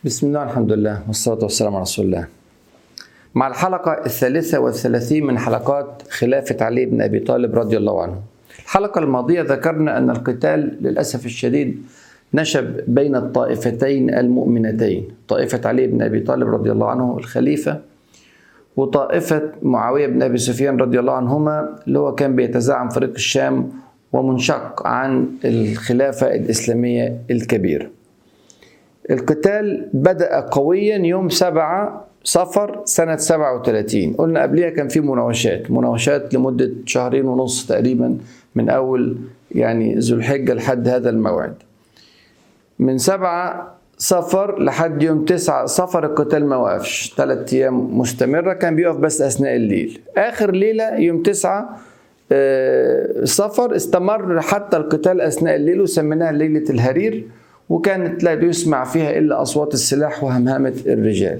بسم الله الحمد لله والصلاة والسلام على رسول الله مع الحلقة الثالثة والثلاثين من حلقات خلافة علي بن أبي طالب رضي الله عنه الحلقة الماضية ذكرنا أن القتال للأسف الشديد نشب بين الطائفتين المؤمنتين طائفة علي بن أبي طالب رضي الله عنه الخليفة وطائفة معاوية بن أبي سفيان رضي الله عنهما اللي هو كان بيتزعم فريق الشام ومنشق عن الخلافة الإسلامية الكبيرة القتال بدأ قويا يوم سبعة صفر سنة 37 قلنا قبلها كان في مناوشات مناوشات لمدة شهرين ونص تقريبا من أول يعني ذو الحجة لحد هذا الموعد من سبعة صفر لحد يوم تسعة صفر القتال ما وقفش ثلاث أيام مستمرة كان بيقف بس أثناء الليل آخر ليلة يوم تسعة صفر استمر حتى القتال أثناء الليل وسميناها ليلة الهرير وكانت لا يسمع فيها إلا أصوات السلاح وهمهمة الرجال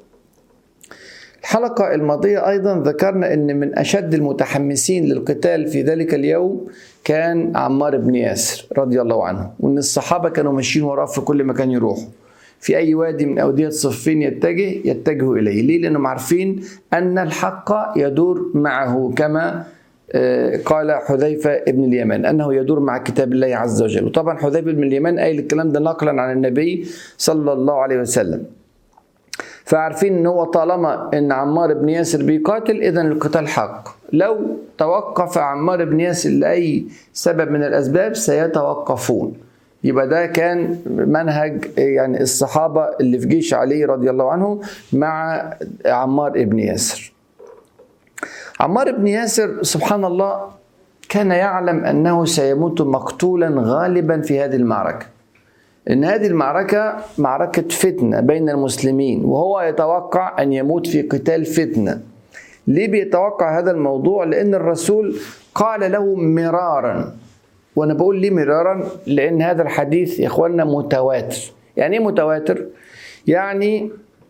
الحلقة الماضية أيضا ذكرنا أن من أشد المتحمسين للقتال في ذلك اليوم كان عمار بن ياسر رضي الله عنه وأن الصحابة كانوا ماشيين وراه في كل مكان يروحوا في أي وادي من أودية صفين يتجه يتجهوا إليه ليه؟ لأنهم عارفين أن الحق يدور معه كما قال حذيفة بن اليمان أنه يدور مع كتاب الله عز وجل وطبعا حذيفة بن اليمان قايل الكلام ده نقلا عن النبي صلى الله عليه وسلم فعارفين ان هو طالما ان عمار بن ياسر بيقاتل اذا القتال حق لو توقف عمار بن ياسر لاي سبب من الاسباب سيتوقفون يبقى ده كان منهج يعني الصحابه اللي في جيش علي رضي الله عنه مع عمار بن ياسر عمار بن ياسر سبحان الله كان يعلم انه سيموت مقتولا غالبا في هذه المعركه ان هذه المعركه معركه فتنه بين المسلمين وهو يتوقع ان يموت في قتال فتنه ليه بيتوقع هذا الموضوع لان الرسول قال له مرارا وانا بقول ليه مرارا لان هذا الحديث يا اخواننا متواتر يعني ايه متواتر يعني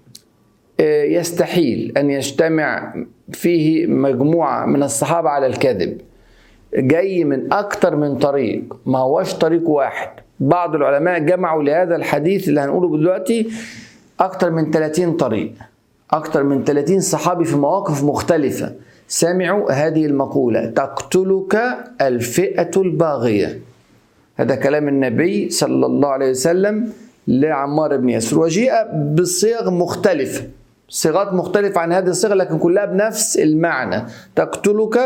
يستحيل ان يجتمع فيه مجموعه من الصحابه على الكذب جاي من اكتر من طريق ما هوش طريق واحد بعض العلماء جمعوا لهذا الحديث اللي هنقوله دلوقتي اكتر من 30 طريق اكتر من 30 صحابي في مواقف مختلفه سمعوا هذه المقوله تقتلك الفئه الباغيه هذا كلام النبي صلى الله عليه وسلم لعمار بن ياسر وجيء بصيغ مختلفه صيغات مختلفة عن هذه الصيغة لكن كلها بنفس المعنى تقتلك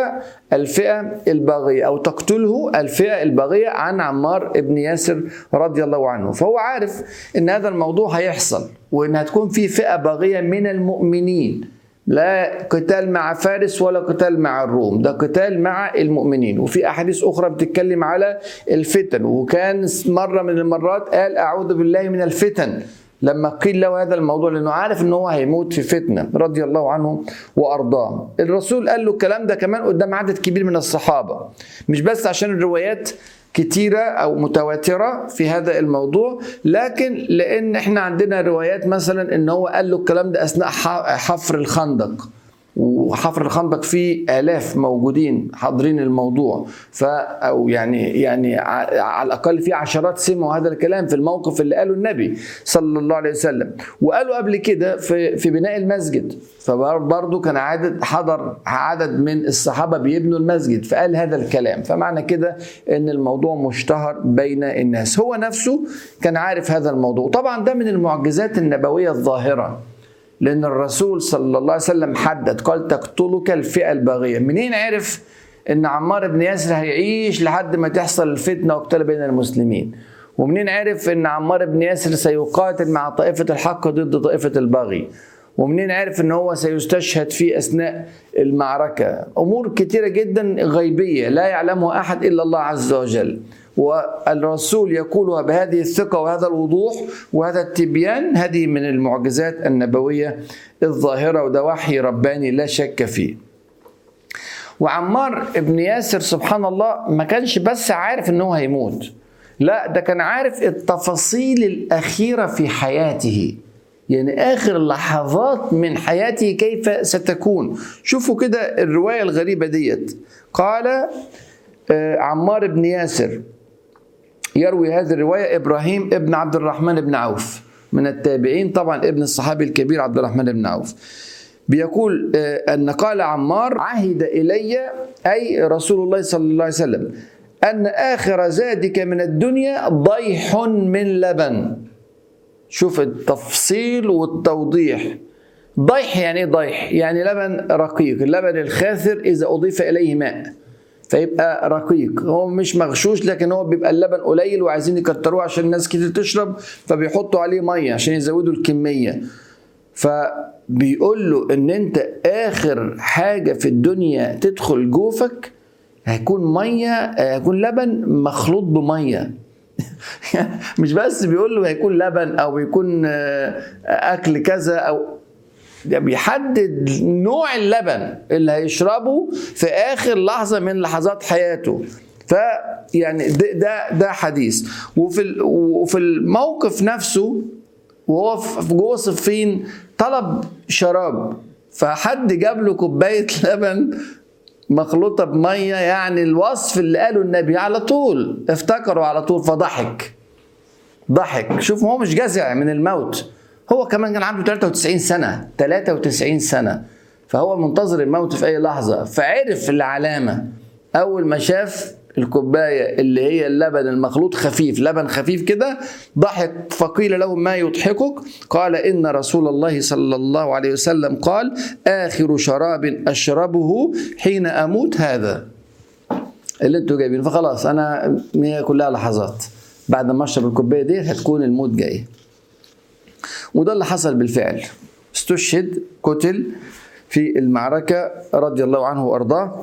الفئة الباغية أو تقتله الفئة الباغية عن عمار بن ياسر رضي الله عنه فهو عارف أن هذا الموضوع هيحصل وأن هتكون في فئة باغية من المؤمنين لا قتال مع فارس ولا قتال مع الروم ده قتال مع المؤمنين وفي أحاديث أخرى بتتكلم على الفتن وكان مرة من المرات قال أعوذ بالله من الفتن لما قيل له هذا الموضوع لانه عارف ان هو هيموت في فتنه رضي الله عنه وارضاه الرسول قال له الكلام ده كمان قدام عدد كبير من الصحابه مش بس عشان الروايات كتيرة أو متواترة في هذا الموضوع لكن لأن إحنا عندنا روايات مثلا إن هو قال له الكلام ده أثناء حفر الخندق وحفر الخندق فيه آلاف موجودين حاضرين الموضوع ف أو يعني يعني على الأقل في عشرات سمعوا هذا الكلام في الموقف اللي قاله النبي صلى الله عليه وسلم وقالوا قبل كده في في بناء المسجد فبرضه كان عدد حضر عدد من الصحابة بيبنوا المسجد فقال هذا الكلام فمعنى كده إن الموضوع مشتهر بين الناس هو نفسه كان عارف هذا الموضوع طبعا ده من المعجزات النبوية الظاهرة لأن الرسول صلى الله عليه وسلم حدد قال تقتلك الفئة الباغية منين عرف أن عمار بن ياسر هيعيش لحد ما تحصل الفتنة وقتال بين المسلمين ومنين عرف أن عمار بن ياسر سيقاتل مع طائفة الحق ضد طائفة البغي ومنين عرف ان هو سيستشهد في اثناء المعركه امور كثيره جدا غيبيه لا يعلمها احد الا الله عز وجل والرسول يقولها بهذه الثقة وهذا الوضوح وهذا التبيان هذه من المعجزات النبوية الظاهرة وده وحي رباني لا شك فيه وعمار ابن ياسر سبحان الله ما كانش بس عارف انه هيموت لا ده كان عارف التفاصيل الأخيرة في حياته يعني آخر لحظات من حياته كيف ستكون شوفوا كده الرواية الغريبة ديت قال عمار بن ياسر يروي هذه الرواية إبراهيم ابن عبد الرحمن بن عوف من التابعين طبعا ابن الصحابي الكبير عبد الرحمن بن عوف بيقول أن قال عمار عهد إلي أي رسول الله صلى الله عليه وسلم أن آخر زادك من الدنيا ضيح من لبن شوف التفصيل والتوضيح ضيح يعني ايه ضيح؟ يعني لبن رقيق، اللبن الخاثر إذا أضيف إليه ماء فيبقى رقيق هو مش مغشوش لكن هو بيبقى اللبن قليل وعايزين يكتروه عشان الناس كتير تشرب فبيحطوا عليه ميه عشان يزودوا الكميه فبيقول له ان انت اخر حاجه في الدنيا تدخل جوفك هيكون ميه هيكون لبن مخلوط بميه مش بس بيقول له هيكون لبن او بيكون اكل كذا او ده بيحدد نوع اللبن اللي هيشربه في اخر لحظه من لحظات حياته فيعني ده ده, ده حديث وفي وفي الموقف نفسه وهو في جوه صفين طلب شراب فحد جاب له كوبايه لبن مخلوطه بميه يعني الوصف اللي قاله النبي على طول افتكروا على طول فضحك ضحك شوف هو مش جزع من الموت هو كمان كان عنده 93 سنة 93 سنة فهو منتظر الموت في أي لحظة فعرف العلامة أول ما شاف الكوباية اللي هي اللبن المخلوط خفيف لبن خفيف كده ضحك فقيل له ما يضحكك قال إن رسول الله صلى الله عليه وسلم قال آخر شراب أشربه حين أموت هذا اللي انتوا جايبينه فخلاص أنا هي كلها لحظات بعد ما أشرب الكوباية دي هتكون الموت جاي وده اللي حصل بالفعل استشهد قتل في المعركة رضي الله عنه وأرضاه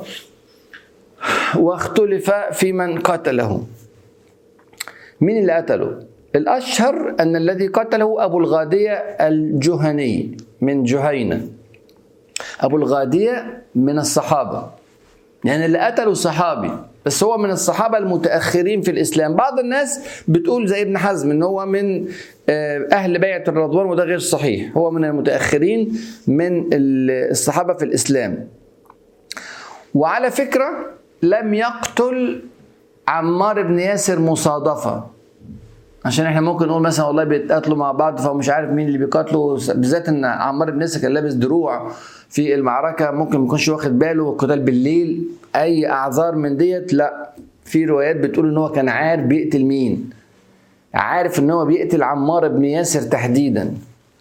واختلف في من قتله مين اللي قتله الأشهر أن الذي قتله أبو الغادية الجهني من جهينة أبو الغادية من الصحابة يعني اللي قتله صحابي بس هو من الصحابة المتأخرين في الإسلام بعض الناس بتقول زي ابن حزم إن هو من أهل بيعة الرضوان وده غير صحيح هو من المتأخرين من الصحابة في الإسلام وعلى فكرة لم يقتل عمار بن ياسر مصادفة عشان احنا ممكن نقول مثلا والله بيتقاتلوا مع بعض فمش عارف مين اللي بيقاتلوا بالذات ان عمار بن ياسر كان لابس دروع في المعركه ممكن ما يكونش واخد باله القتال بالليل اي اعذار من ديت لا في روايات بتقول ان هو كان عارف بيقتل مين عارف ان هو بيقتل عمار بن ياسر تحديدا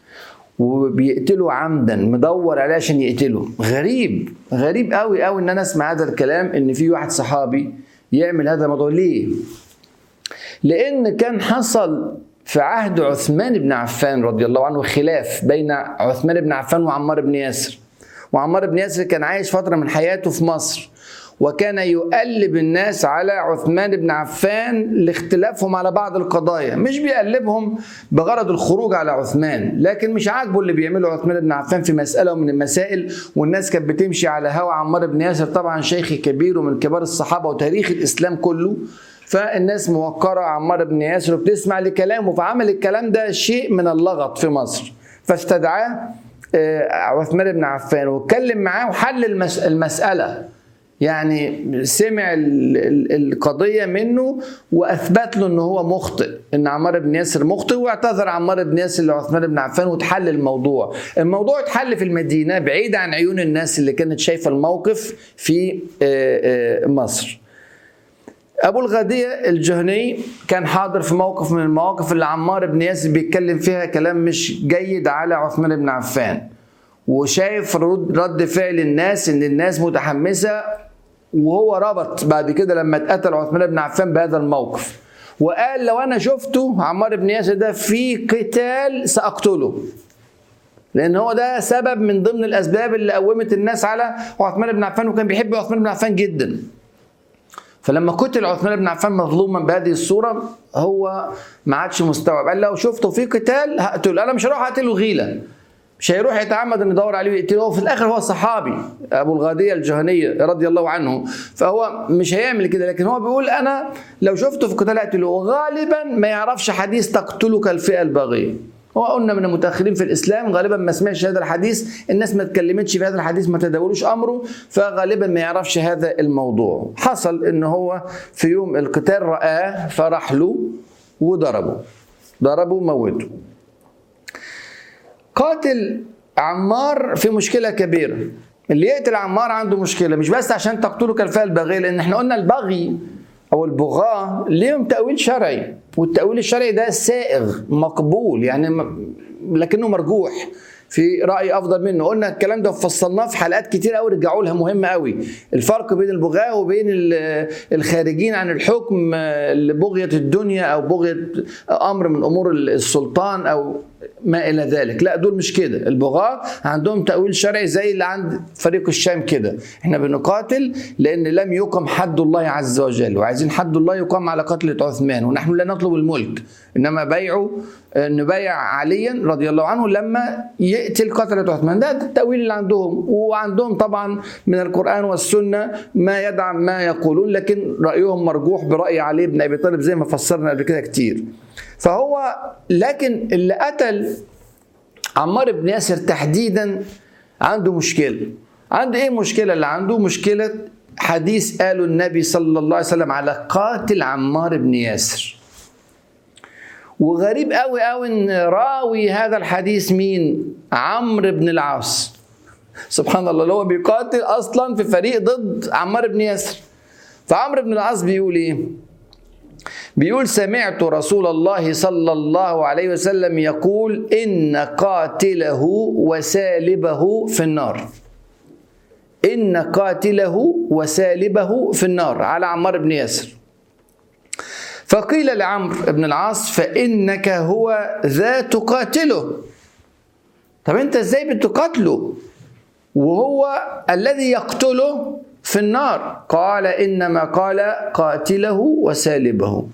وبيقتله عمدا مدور عليه عشان يقتله غريب غريب قوي قوي ان انا اسمع هذا الكلام ان في واحد صحابي يعمل هذا الموضوع ليه لان كان حصل في عهد عثمان بن عفان رضي الله عنه خلاف بين عثمان بن عفان وعمار بن ياسر وعمار بن ياسر كان عايش فترة من حياته في مصر وكان يقلب الناس على عثمان بن عفان لاختلافهم على بعض القضايا مش بيقلبهم بغرض الخروج على عثمان لكن مش عاجبه اللي بيعمله عثمان بن عفان في مسألة من المسائل والناس كانت بتمشي على هوى عمار بن ياسر طبعا شيخ كبير ومن كبار الصحابة وتاريخ الإسلام كله فالناس موقرة عمار بن ياسر وبتسمع لكلامه فعمل الكلام ده شيء من اللغط في مصر فاستدعاه عثمان بن عفان واتكلم معاه وحل المسألة يعني سمع القضية منه وأثبت له أنه هو مخطئ أن عمار بن ياسر مخطئ واعتذر عمار بن ياسر لعثمان بن عفان وتحل الموضوع الموضوع اتحل في المدينة بعيد عن عيون الناس اللي كانت شايفة الموقف في مصر ابو الغادية الجهني كان حاضر في موقف من المواقف اللي عمار بن ياسر بيتكلم فيها كلام مش جيد على عثمان بن عفان وشايف رد فعل الناس ان الناس متحمسة وهو ربط بعد كده لما اتقتل عثمان بن عفان بهذا الموقف وقال لو انا شفته عمار بن ياسر ده في قتال ساقتله لان هو ده سبب من ضمن الاسباب اللي قومت الناس على عثمان بن عفان وكان بيحب عثمان بن عفان جدا فلما قتل عثمان بن عفان مظلوما بهذه الصوره هو ما عادش مستوعب قال لو شفته في قتال هقتله انا مش هروح اقتله غيله مش هيروح يتعمد ان يدور عليه ويقتله هو في الاخر هو صحابي ابو الغاديه الجهنيه رضي الله عنه فهو مش هيعمل كده لكن هو بيقول انا لو شفته في قتال اقتله وغالبا ما يعرفش حديث تقتلك الفئه الباغيه هو قلنا من المتاخرين في الاسلام غالبا ما سمعش هذا الحديث الناس ما اتكلمتش في هذا الحديث ما تداولوش امره فغالبا ما يعرفش هذا الموضوع حصل ان هو في يوم القتال رآه فراح له وضربه ضربه موته قاتل عمار في مشكله كبيره اللي يقتل عمار عنده مشكله مش بس عشان تقتله كالفئه الباغيه لان احنا قلنا البغي او البغاة ليهم تأويل شرعي والتأويل الشرعي ده سائغ مقبول يعني م- لكنه مرجوح في رأي أفضل منه قلنا الكلام ده فصلناه في حلقات كتير قوي رجعوا لها مهمة قوي الفرق بين البغاة وبين ال- الخارجين عن الحكم آه، لبغية الدنيا أو بغية أمر من أمور السلطان أو ما الى ذلك لا دول مش كده البغاة عندهم تأويل شرعي زي اللي عند فريق الشام كده احنا بنقاتل لان لم يقم حد الله عز وجل وعايزين حد الله يقام على قتلة عثمان ونحن لا نطلب الملك انما بيعه آه، نبايع عليا رضي الله عنه لما يقتل قتلة عثمان ده التأويل اللي عندهم وعندهم طبعا من القرآن والسنة ما يدعم ما يقولون لكن رأيهم مرجوح برأي علي بن أبي طالب زي ما فسرنا قبل كده كتير فهو لكن اللي قتل عمار بن ياسر تحديدا عنده مشكلة عنده ايه المشكلة اللي عنده مشكلة حديث قاله النبي صلى الله عليه وسلم على قاتل عمار بن ياسر وغريب قوي قوي ان راوي هذا الحديث مين عمرو بن العاص سبحان الله اللي هو بيقاتل اصلا في فريق ضد عمار بن ياسر فعمرو بن العاص بيقول ايه بيقول سمعت رسول الله صلى الله عليه وسلم يقول إن قاتله وسالبه في النار إن قاتله وسالبه في النار على عمار بن ياسر فقيل لعمرو بن العاص فإنك هو ذا تقاتله طب أنت إزاي بتقاتله وهو الذي يقتله في النار قال إنما قال قاتله وسالبه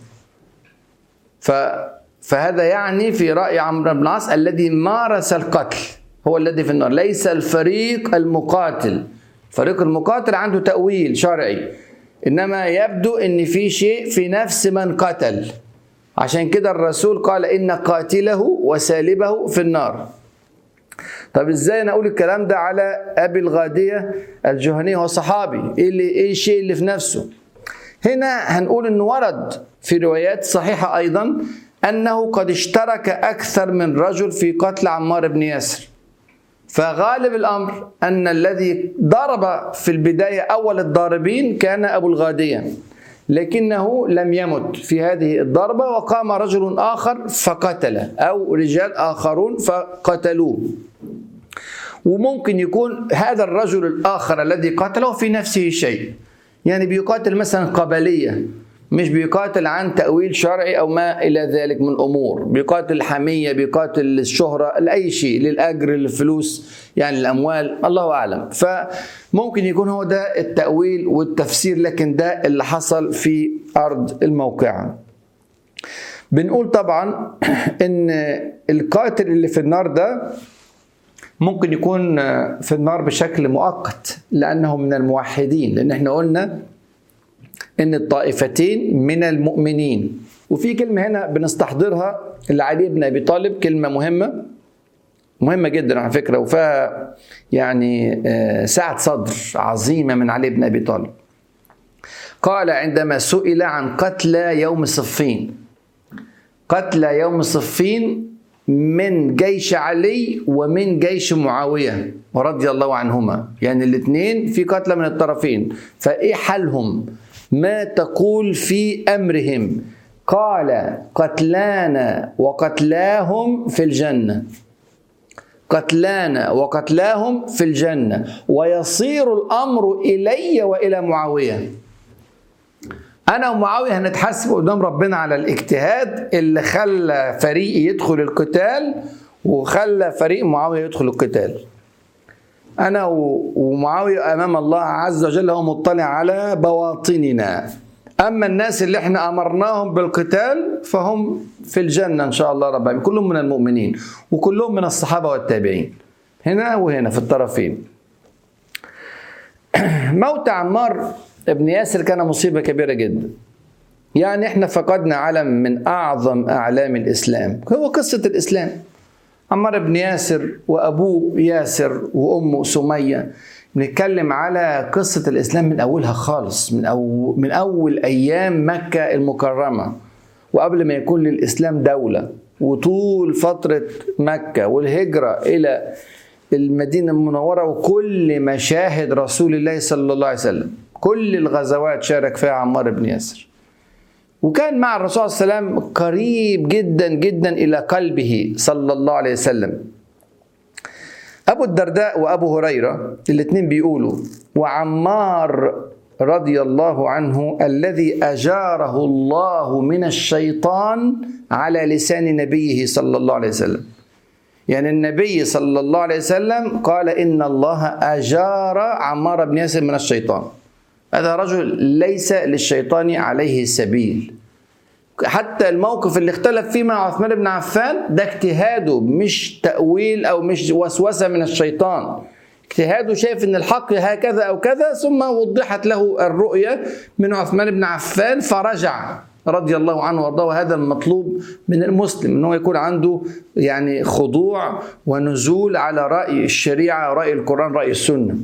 ف فهذا يعني في رأي عمرو بن العاص الذي مارس القتل هو الذي في النار ليس الفريق المقاتل فريق المقاتل عنده تأويل شرعي إنما يبدو إن في شيء في نفس من قتل عشان كده الرسول قال إن قاتله وسالبه في النار طب ازاي انا اقول الكلام ده على ابي الغاديه الجهني هو صحابي ايه اللي ايه الشيء اللي في نفسه هنا هنقول انه ورد في روايات صحيحه ايضا انه قد اشترك اكثر من رجل في قتل عمار بن ياسر فغالب الامر ان الذي ضرب في البدايه اول الضاربين كان ابو الغاديه لكنه لم يمت في هذه الضربه وقام رجل اخر فقتله او رجال اخرون فقتلوه وممكن يكون هذا الرجل الآخر الذي قتله في نفسه شيء يعني بيقاتل مثلا قبلية مش بيقاتل عن تأويل شرعي أو ما إلى ذلك من أمور بيقاتل حمية بيقاتل الشهرة لأي شيء للأجر للفلوس يعني الأموال الله أعلم فممكن يكون هو ده التأويل والتفسير لكن ده اللي حصل في أرض الموقعة بنقول طبعا ان القاتل اللي في النار ده ممكن يكون في النار بشكل مؤقت لانه من الموحدين لان احنا قلنا ان الطائفتين من المؤمنين وفي كلمه هنا بنستحضرها لعلي بن ابي طالب كلمه مهمه مهمه جدا على فكره وفيها يعني سعه صدر عظيمه من علي بن ابي طالب قال عندما سئل عن قتلى يوم صفين قتلى يوم صفين من جيش علي ومن جيش معاوية رضي الله عنهما يعني الاثنين في قتلى من الطرفين فإيه حالهم ما تقول في أمرهم قال قتلانا وقتلاهم في الجنة قتلانا وقتلاهم في الجنة ويصير الأمر إلي وإلى معاوية انا ومعاويه هنتحاسب قدام ربنا على الاجتهاد اللي خلى فريقي يدخل القتال وخلى فريق معاويه يدخل القتال انا ومعاويه امام الله عز وجل هو مطلع على بواطننا اما الناس اللي احنا امرناهم بالقتال فهم في الجنه ان شاء الله رب العالمين كلهم من المؤمنين وكلهم من الصحابه والتابعين هنا وهنا في الطرفين موت عمار ابن ياسر كان مصيبة كبيرة جدا يعني احنا فقدنا علم من أعظم أعلام الإسلام هو قصة الإسلام عمار بن ياسر وأبوه ياسر وأمه سمية بنتكلم على قصة الإسلام من أولها خالص من, أو من أول أيام مكة المكرمة وقبل ما يكون للإسلام دولة وطول فترة مكة والهجرة إلى المدينة المنورة وكل مشاهد رسول الله صلى الله عليه وسلم كل الغزوات شارك فيها عمار بن ياسر وكان مع الرسول صلى الله عليه وسلم قريب جدا جدا إلى قلبه صلى الله عليه وسلم أبو الدرداء وأبو هريرة الاثنين بيقولوا وعمار رضي الله عنه الذي أجاره الله من الشيطان على لسان نبيه صلى الله عليه وسلم يعني النبي صلى الله عليه وسلم قال إن الله أجار عمار بن ياسر من الشيطان هذا رجل ليس للشيطان عليه سبيل حتى الموقف اللي اختلف فيه مع عثمان بن عفان ده اجتهاده مش تأويل أو مش وسوسة من الشيطان اجتهاده شايف ان الحق هكذا او كذا ثم وضحت له الرؤيه من عثمان بن عفان فرجع رضي الله عنه وارضاه وهذا المطلوب من المسلم ان هو يكون عنده يعني خضوع ونزول على راي الشريعه راي القران راي السنه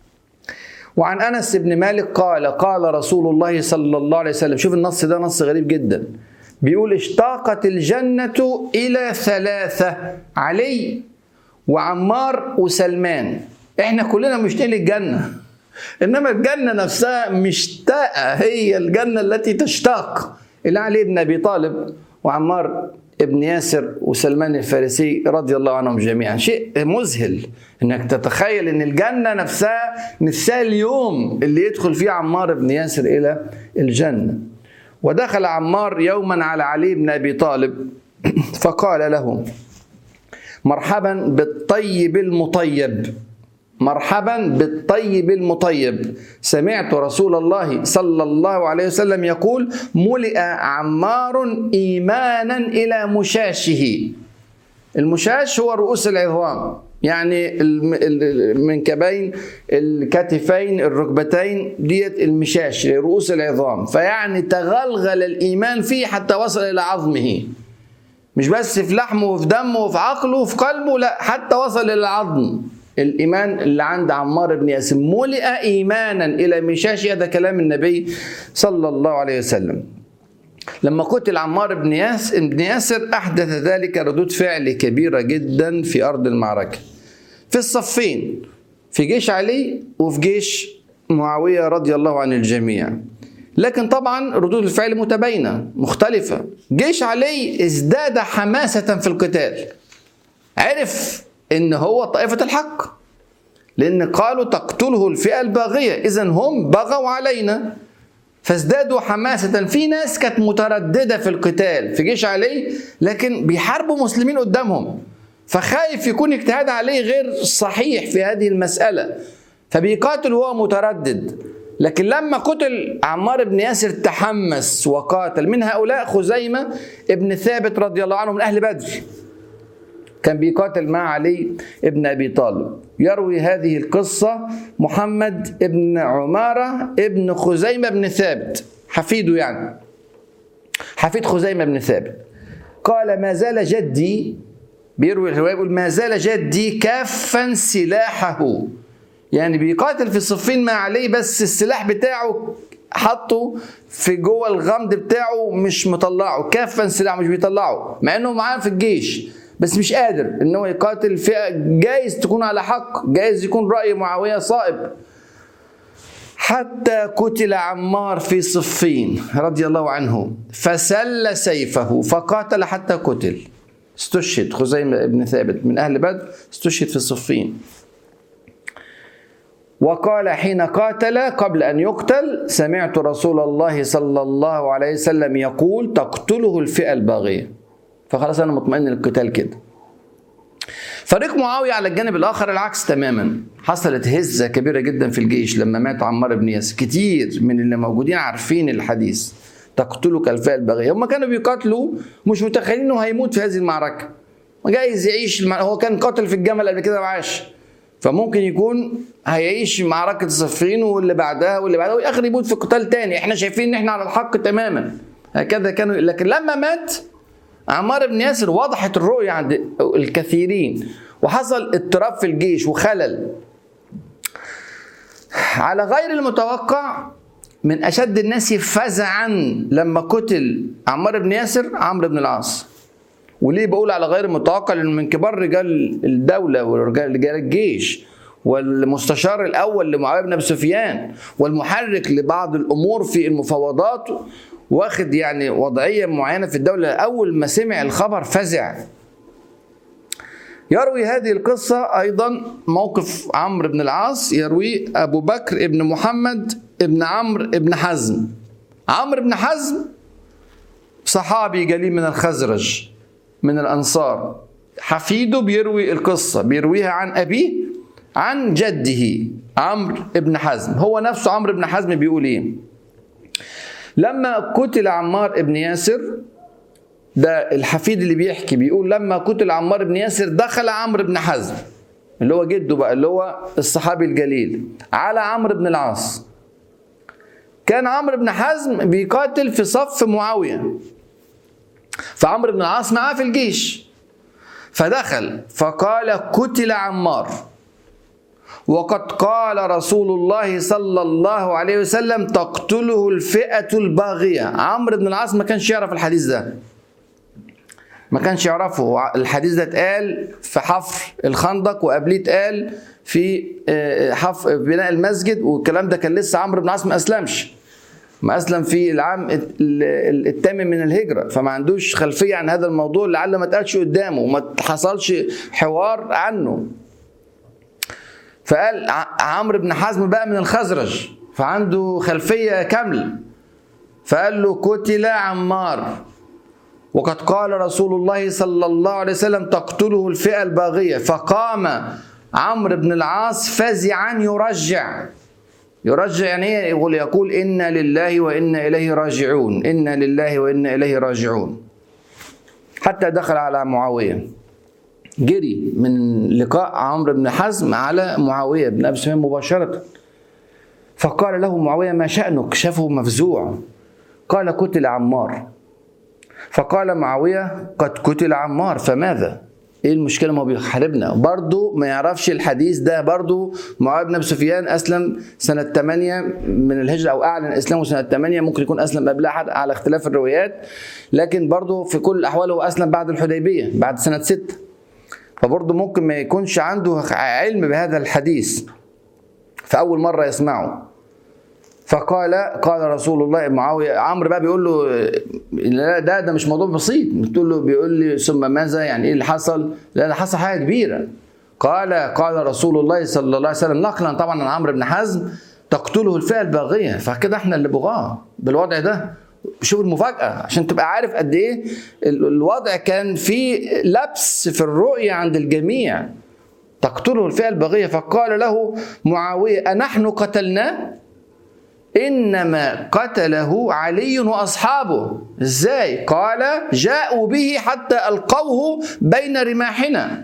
وعن انس بن مالك قال قال رسول الله صلى الله عليه وسلم شوف النص ده نص غريب جدا بيقول اشتاقت الجنه الى ثلاثه علي وعمار وسلمان احنا كلنا مشتاقين للجنه انما الجنه نفسها مشتاقه هي الجنه التي تشتاق الى علي بن ابي طالب وعمار ابن ياسر وسلمان الفارسي رضي الله عنهم جميعا شيء مذهل انك تتخيل ان الجنه نفسها نفسها اليوم اللي يدخل فيه عمار بن ياسر الى الجنه ودخل عمار يوما على علي بن ابي طالب فقال له مرحبا بالطيب المطيب مرحبا بالطيب المطيب سمعت رسول الله صلى الله عليه وسلم يقول ملئ عمار ايمانا الى مشاشه المشاش هو رؤوس العظام يعني المنكبين الكتفين الركبتين ديت المشاش رؤوس العظام فيعني تغلغل الايمان فيه حتى وصل الى عظمه مش بس في لحمه وفي دمه وفي عقله وفي قلبه لا حتى وصل الى العظم الايمان اللي عند عمار بن ياسر ملئ ايمانا الى مشاش هذا كلام النبي صلى الله عليه وسلم لما قتل عمار بن ياسر بن ياسر احدث ذلك ردود فعل كبيره جدا في ارض المعركه في الصفين في جيش علي وفي جيش معاويه رضي الله عن الجميع لكن طبعا ردود الفعل متباينه مختلفه جيش علي ازداد حماسه في القتال عرف ان هو طائفه الحق لان قالوا تقتله الفئه الباغيه اذا هم بغوا علينا فازدادوا حماسة في ناس كانت مترددة في القتال في جيش علي لكن بيحاربوا مسلمين قدامهم فخايف يكون اجتهاد عليه غير صحيح في هذه المسألة فبيقاتل وهو متردد لكن لما قتل عمار بن ياسر تحمس وقاتل من هؤلاء خزيمة ابن ثابت رضي الله عنه من أهل بدر كان بيقاتل مع علي ابن ابي طالب يروي هذه القصه محمد ابن عماره ابن خزيمه بن ثابت حفيده يعني حفيد خزيمه بن ثابت قال ما زال جدي بيروي الروايه يقول ما زال جدي كافا سلاحه يعني بيقاتل في صفين مع علي بس السلاح بتاعه حطه في جوه الغمد بتاعه مش مطلعه كافا سلاح مش بيطلعه مع انه معاه في الجيش بس مش قادر ان هو يقاتل فئه جايز تكون على حق جايز يكون راي معاويه صائب حتى قتل عمار في صفين رضي الله عنه فسل سيفه فقاتل حتى قتل استشهد خزيمة بن ثابت من أهل بدر استشهد في صفين وقال حين قاتل قبل أن يقتل سمعت رسول الله صلى الله عليه وسلم يقول تقتله الفئة الباغية فخلاص انا مطمئن للقتال كده فريق معاويه على الجانب الاخر العكس تماما حصلت هزه كبيره جدا في الجيش لما مات عمار بن ياسر كتير من اللي موجودين عارفين الحديث تقتلك الفئه الباغيه هم كانوا بيقاتلوا مش متخيلين انه هيموت في هذه المعركه جايز يعيش المع... هو كان قاتل في الجمل قبل كده وعاش فممكن يكون هيعيش معركة صفين واللي بعدها واللي بعدها والآخر يموت في قتال تاني احنا شايفين ان احنا على الحق تماما هكذا كانوا لكن لما مات عمار بن ياسر وضحت الرؤية عند الكثيرين وحصل اضطراب في الجيش وخلل على غير المتوقع من أشد الناس فزعا لما قتل عمار بن ياسر عمرو بن العاص وليه بقول على غير متوقع لانه من كبار رجال الدوله ورجال رجال الجيش والمستشار الاول لمعاويه بن ابي سفيان والمحرك لبعض الامور في المفاوضات واخد يعني وضعيه معينه في الدوله اول ما سمع الخبر فزع يروي هذه القصة أيضا موقف عمرو بن العاص يروي أبو بكر ابن محمد ابن عمرو ابن حزم عمرو بن حزم صحابي جليل من الخزرج من الأنصار حفيده بيروي القصة بيرويها عن أبيه عن جده عمرو بن حزم هو نفسه عمرو بن حزم بيقول ايه لما قتل عمار بن ياسر ده الحفيد اللي بيحكي بيقول لما قتل عمار بن ياسر دخل عمرو بن حزم اللي هو جده بقى اللي هو الصحابي الجليل على عمرو بن العاص كان عمرو بن حزم بيقاتل في صف معاويه فعمرو بن العاص معاه في الجيش فدخل فقال قتل عمار وقد قال رسول الله صلى الله عليه وسلم تقتله الفئة الباغية عمرو بن العاص ما كانش يعرف الحديث ده ما كانش يعرفه الحديث ده اتقال في حفر الخندق وقبليه اتقال في حفر بناء المسجد والكلام ده كان لسه عمرو بن العاص ما اسلمش ما اسلم في العام الثامن من الهجره فما عندوش خلفيه عن هذا الموضوع لعل ما اتقالش قدامه وما حصلش حوار عنه فقال عمرو بن حزم بقى من الخزرج فعنده خلفيه كامله فقال له قتل عمار وقد قال رسول الله صلى الله عليه وسلم تقتله الفئه الباغيه فقام عمرو بن العاص فزعا يرجع يرجع يعني ايه يقول يقول انا لله وانا اليه راجعون انا لله وانا اليه راجعون حتى دخل على معاويه جري من لقاء عمرو بن حزم على معاويه بن ابي سفيان مباشره فقال له معاويه ما شانك شافه مفزوع قال قتل عمار فقال معاويه قد قتل عمار فماذا ايه المشكله ما هو بيحاربنا برضه ما يعرفش الحديث ده برضه معاويه بن ابي سفيان اسلم سنه 8 من الهجره او اعلن اسلامه سنه 8 ممكن يكون اسلم قبلها على اختلاف الروايات لكن برضه في كل الاحوال هو اسلم بعد الحديبيه بعد سنه 6 فبرضه ممكن ما يكونش عنده علم بهذا الحديث فاول مره يسمعه فقال قال رسول الله معاويه عمرو بقى بيقول له لا ده ده مش موضوع بسيط بتقول له بيقول لي ثم ماذا يعني ايه اللي حصل؟ لا ده حصل حاجه كبيره قال قال رسول الله صلى الله عليه وسلم نقلا طبعا عن عمرو بن حزم تقتله الفئه الباغيه فكده احنا اللي بغاه بالوضع ده شوف المفاجاه عشان تبقى عارف قد ايه الوضع كان فيه لبس في الرؤيه عند الجميع تقتله الفئه الباغيه فقال له معاويه انحن قتلناه انما قتله علي واصحابه ازاي قال جاءوا به حتى القوه بين رماحنا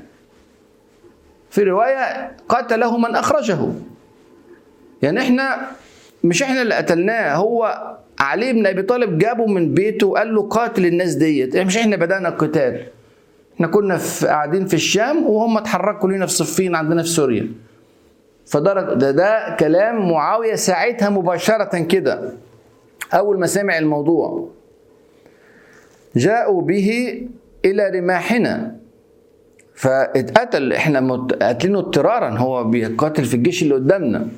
في روايه قتله من اخرجه يعني احنا مش احنا اللي قتلناه هو علي بن ابي طالب جابه من بيته وقال له قاتل الناس ديت مش احنا بدانا القتال احنا كنا في قاعدين في الشام وهم اتحركوا لينا في صفين عندنا في سوريا فده ده, ده كلام معاويه ساعتها مباشره كده اول ما سمع الموضوع جاءوا به الى رماحنا فاتقتل احنا قاتلينه اضطرارا هو بيقاتل في الجيش اللي قدامنا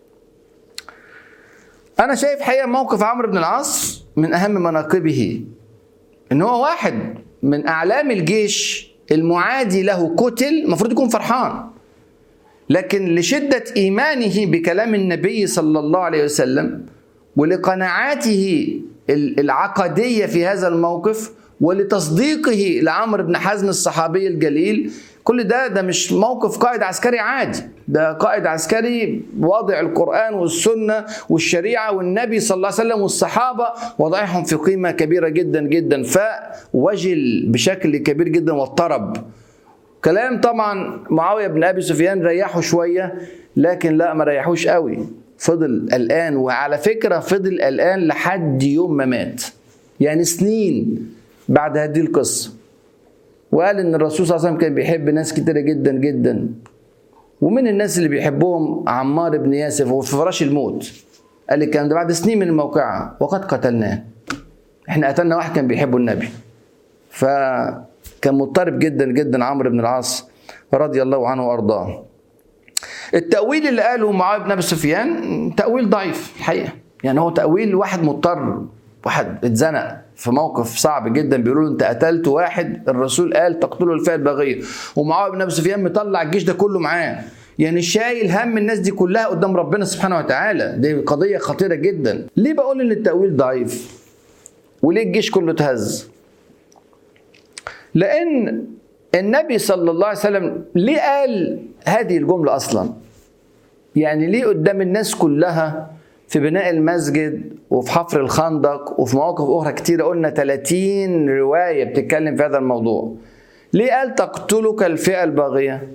انا شايف حقيقه موقف عمرو بن العاص من اهم مناقبه ان هو واحد من اعلام الجيش المعادي له قتل المفروض يكون فرحان لكن لشدة إيمانه بكلام النبي صلى الله عليه وسلم ولقناعاته العقدية في هذا الموقف ولتصديقه لعمرو بن حزم الصحابي الجليل كل ده ده مش موقف قائد عسكري عادي ده قائد عسكري واضع القرآن والسنة والشريعة والنبي صلى الله عليه وسلم والصحابة وضعهم في قيمة كبيرة جدا جدا فوجل بشكل كبير جدا واضطرب كلام طبعا معاويه بن ابي سفيان ريحه شويه لكن لا ما ريحوش قوي فضل قلقان وعلى فكره فضل قلقان لحد يوم ما مات يعني سنين بعد هذه القصه وقال ان الرسول صلى الله عليه وسلم كان بيحب ناس كتيره جدا جدا ومن الناس اللي بيحبهم عمار بن ياسر وفي فراش الموت قال الكلام ده بعد سنين من الموقعه وقد قتلناه احنا قتلنا واحد كان بيحبه النبي ف كان مضطرب جدا جدا عمرو بن العاص رضي الله عنه وارضاه التأويل اللي قاله معاوية بن أبي سفيان تأويل ضعيف الحقيقة يعني هو تأويل واحد مضطر واحد اتزنق في موقف صعب جدا بيقولوا له انت قتلت واحد الرسول قال تقتله الفئه الباغيه ومعاويه بن ابي سفيان مطلع الجيش ده كله معاه يعني شايل هم الناس دي كلها قدام ربنا سبحانه وتعالى دي قضيه خطيره جدا ليه بقول ان التاويل ضعيف وليه الجيش كله اتهز لان النبي صلى الله عليه وسلم ليه قال هذه الجمله اصلا يعني ليه قدام الناس كلها في بناء المسجد وفي حفر الخندق وفي مواقف اخرى كتيره قلنا 30 روايه بتتكلم في هذا الموضوع ليه قال تقتلك الفئه الباغيه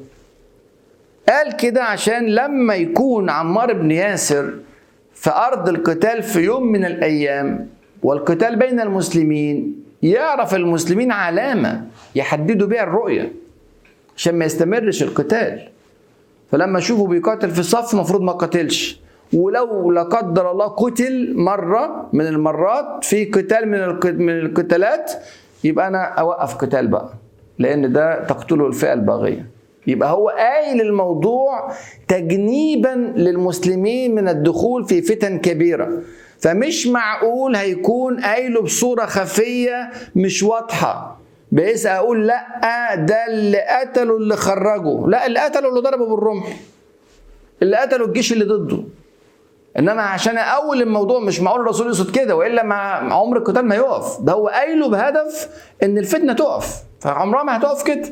قال كده عشان لما يكون عمار بن ياسر في ارض القتال في يوم من الايام والقتال بين المسلمين يعرف المسلمين علامه يحددوا بها الرؤيه عشان ما يستمرش القتال فلما اشوفه بيقاتل في الصف المفروض ما قاتلش ولو لا قدر الله قتل مره من المرات في قتال من من القتالات يبقى انا اوقف قتال بقى لان ده تقتله الفئه الباغيه يبقى هو قايل الموضوع تجنيبا للمسلمين من الدخول في فتن كبيره فمش معقول هيكون قايله بصوره خفيه مش واضحه بحيث اقول لا ده اللي قتله اللي خرجه لا اللي قتله اللي ضربه بالرمح اللي قتله الجيش اللي ضده انما عشان اول الموضوع مش معقول الرسول يقصد كده والا مع عمر القتال ما يقف ده هو قايله بهدف ان الفتنه تقف فعمرها ما هتقف كده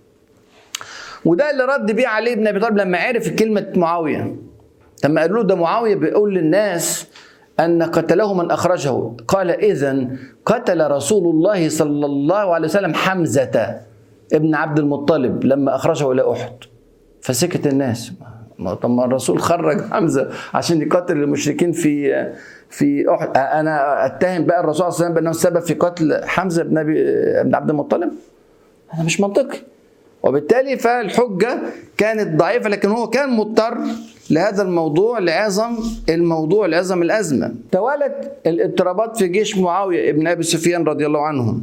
وده اللي رد بيه علي بن ابي طالب لما عرف كلمه معاويه لما قالوا له ده معاويه بيقول للناس ان قتله من اخرجه قال اذا قتل رسول الله صلى الله عليه وسلم حمزه ابن عبد المطلب لما اخرجه الى احد فسكت الناس طب ما الرسول خرج حمزه عشان يقاتل المشركين في في احد انا اتهم بقى الرسول صلى الله عليه وسلم بانه السبب في قتل حمزه بن ابي بن عبد المطلب هذا مش منطقي وبالتالي فالحجه كانت ضعيفه لكن هو كان مضطر لهذا الموضوع لعظم الموضوع لعظم الازمه توالت الاضطرابات في جيش معاويه ابن ابي سفيان رضي الله عنه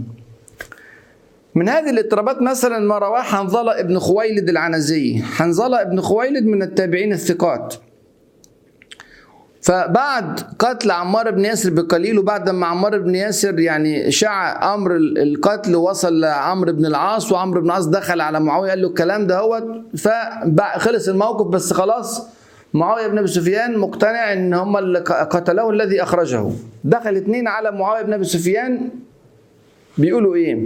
من هذه الاضطرابات مثلا ما رواه حنظلة ابن خويلد العنزي حنظلة ابن خويلد من التابعين الثقات فبعد قتل عمار بن ياسر بقليل وبعد ما عمار بن ياسر يعني شاع امر القتل وصل لعمرو بن العاص وعمرو بن العاص دخل على معاويه قال له الكلام ده هو فخلص الموقف بس خلاص معاويه بن ابي سفيان مقتنع ان هم اللي قتلوه الذي اخرجه دخل اتنين على معاويه بن ابي سفيان بيقولوا ايه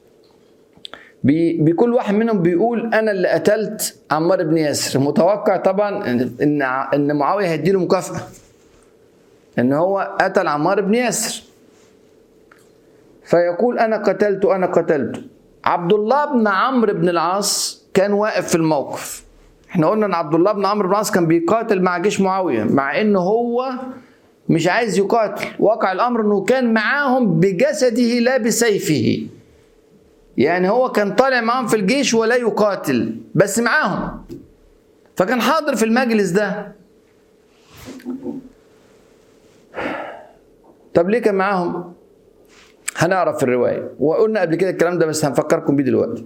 بكل واحد منهم بيقول انا اللي قتلت عمار بن ياسر متوقع طبعا ان ان معاويه هيديله مكافاه ان هو قتل عمار بن ياسر فيقول انا قتلت انا قتلت عبد الله بن عمرو بن العاص كان واقف في الموقف احنا قلنا ان عبد الله بن عمرو بن العاص كان بيقاتل مع جيش معاويه مع ان هو مش عايز يقاتل واقع الامر انه كان معاهم بجسده لا بسيفه يعني هو كان طالع معاهم في الجيش ولا يقاتل بس معاهم فكان حاضر في المجلس ده طب ليه كان معاهم هنعرف في الرواية وقلنا قبل كده الكلام ده بس هنفكركم بيه دلوقتي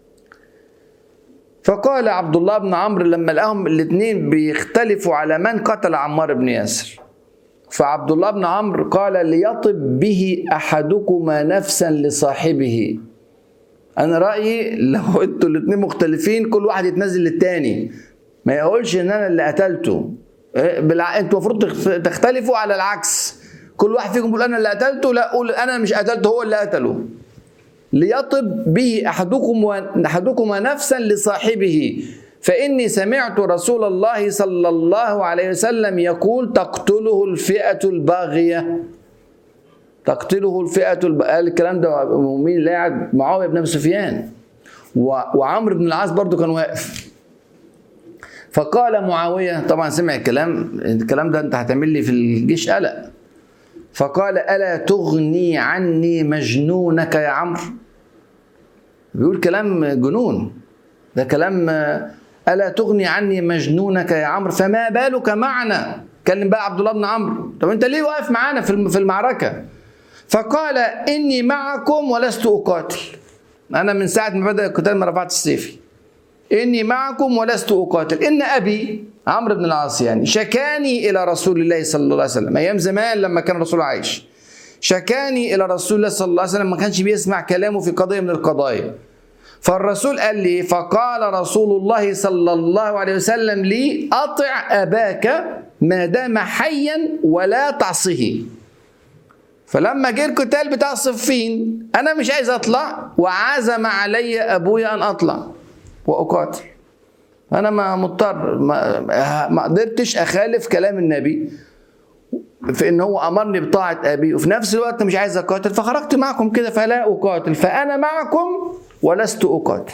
فقال عبد الله بن عمرو لما لقاهم الاثنين بيختلفوا على من قتل عمار بن ياسر فعبد الله بن عمرو قال ليطب به احدكما نفسا لصاحبه انا رايي لو انتوا الاثنين مختلفين كل واحد يتنزل للتاني ما يقولش ان انا اللي قتلته بالع... انتوا المفروض تختلفوا على العكس كل واحد فيكم يقول انا اللي قتلته لا قول انا مش قتلته هو اللي قتله ليطب به احدكم و... احدكما نفسا لصاحبه فاني سمعت رسول الله صلى الله عليه وسلم يقول تقتله الفئه الباغيه تقتله الفئة الب... قال الكلام ده مين اللي قاعد معاوية بن أبي سفيان و... وعمرو بن العاص برضو كان واقف فقال معاوية طبعا سمع الكلام الكلام ده أنت هتعمل لي في الجيش قلق فقال ألا تغني عني مجنونك يا عمرو بيقول كلام جنون ده كلام ألا تغني عني مجنونك يا عمرو فما بالك معنا كلم بقى عبد الله بن عمرو طب انت ليه واقف معانا في في المعركه فقال اني معكم ولست اقاتل انا من ساعه ما بدا القتال ما رفعت سيفي اني معكم ولست اقاتل ان ابي عمرو بن العاص يعني شكاني الى رسول الله صلى الله عليه وسلم ايام زمان لما كان الرسول عايش شكاني الى رسول الله صلى الله عليه وسلم ما كانش بيسمع كلامه في قضيه من القضايا فالرسول قال لي فقال رسول الله صلى الله عليه وسلم لي اطع اباك ما دام حيا ولا تعصه فلما جه القتال بتاع صفين انا مش عايز اطلع وعزم علي ابويا ان اطلع واقاتل انا ما مضطر ما, ما قدرتش اخالف كلام النبي في ان هو امرني بطاعه ابي وفي نفس الوقت مش عايز اقاتل فخرجت معكم كده فلا اقاتل فانا معكم ولست اقاتل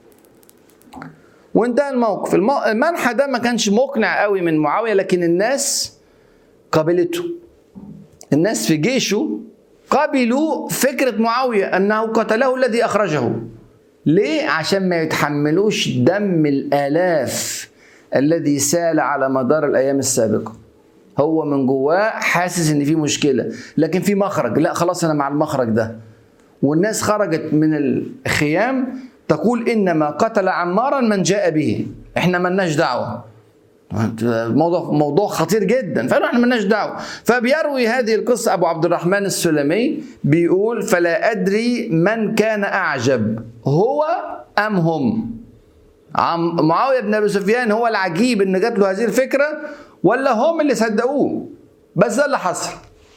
وانتهى الموقف المنحى ده ما كانش مقنع قوي من معاويه لكن الناس قبلته الناس في جيشه قبلوا فكره معاويه انه قتله الذي اخرجه ليه عشان ما يتحملوش دم الالاف الذي سال على مدار الايام السابقه هو من جواه حاسس ان في مشكله لكن في مخرج لا خلاص انا مع المخرج ده والناس خرجت من الخيام تقول انما قتل عمارا من جاء به احنا ملناش دعوه موضوع موضوع خطير جدا فقالوا احنا ملناش دعوه فبيروي هذه القصه ابو عبد الرحمن السلمي بيقول فلا ادري من كان اعجب هو ام هم عم معاويه بن ابي سفيان هو العجيب ان جات له هذه الفكره ولا هم اللي صدقوه بس ده اللي حصل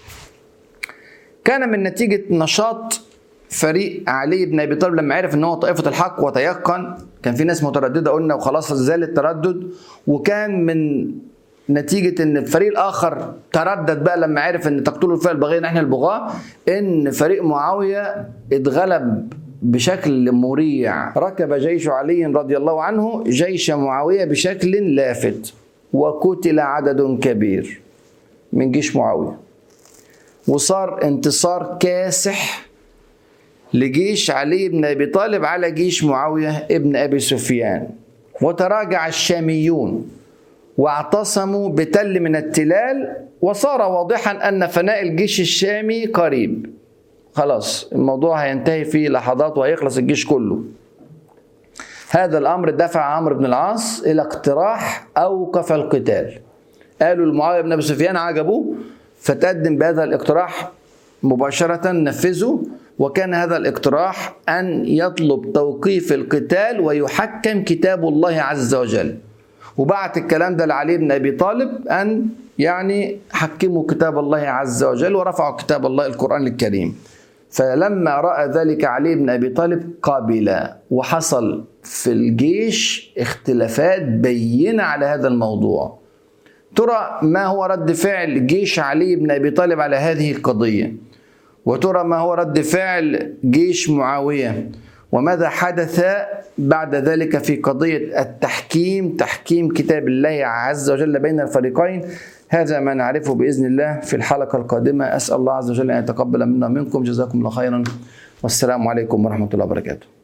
كان من نتيجه نشاط فريق علي بن ابي طالب لما عرف ان هو طائفه الحق وتيقن كان في ناس متردده قلنا وخلاص زال التردد وكان من نتيجة ان الفريق الاخر تردد بقى لما عرف ان تقتلوا الفئة البغية نحن البغاة ان فريق معاوية اتغلب بشكل مريع ركب جيش علي رضي الله عنه جيش معاوية بشكل لافت وقتل عدد كبير من جيش معاوية وصار انتصار كاسح لجيش علي بن ابي طالب على جيش معاويه ابن ابي سفيان وتراجع الشاميون واعتصموا بتل من التلال وصار واضحا ان فناء الجيش الشامي قريب خلاص الموضوع هينتهي في لحظات وهيخلص الجيش كله هذا الامر دفع عمرو بن العاص الى اقتراح اوقف القتال قالوا لمعاويه بن ابي سفيان عجبوه فتقدم بهذا الاقتراح مباشره نفذه وكان هذا الاقتراح ان يطلب توقيف القتال ويحكم كتاب الله عز وجل وبعت الكلام ده لعلي بن ابي طالب ان يعني حكموا كتاب الله عز وجل ورفعوا كتاب الله القران الكريم فلما راى ذلك علي بن ابي طالب قبل وحصل في الجيش اختلافات بينه على هذا الموضوع ترى ما هو رد فعل جيش علي بن ابي طالب على هذه القضيه وترى ما هو رد فعل جيش معاويه وماذا حدث بعد ذلك في قضيه التحكيم تحكيم كتاب الله عز وجل بين الفريقين هذا ما نعرفه باذن الله في الحلقه القادمه اسال الله عز وجل ان يتقبل منا ومنكم جزاكم الله خيرا والسلام عليكم ورحمه الله وبركاته